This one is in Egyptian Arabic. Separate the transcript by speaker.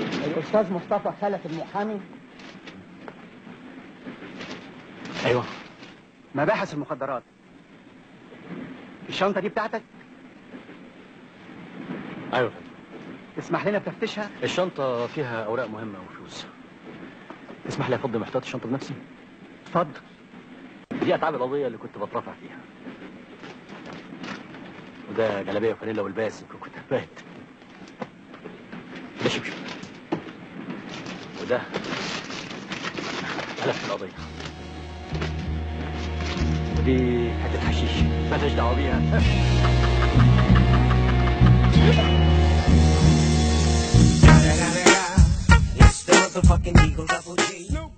Speaker 1: الاستاذ مصطفى خلف المحامي
Speaker 2: ايوه
Speaker 1: مباحث المخدرات الشنطه دي بتاعتك
Speaker 2: ايوه يا فندم
Speaker 1: تسمح لنا بتفتشها
Speaker 2: الشنطه فيها اوراق مهمه وفلوس تسمح لي افضي محتوى الشنطه بنفسي
Speaker 1: اتفضل
Speaker 2: دي اتعاب القضيه اللي كنت بترافع فيها وده جلابيه وفانيلا والباسك وكتابات ده شبشب وده ملف القضيه ودي حته حشيش مالهاش دعوه بيها
Speaker 3: It's the motherfucking Eagle Double G.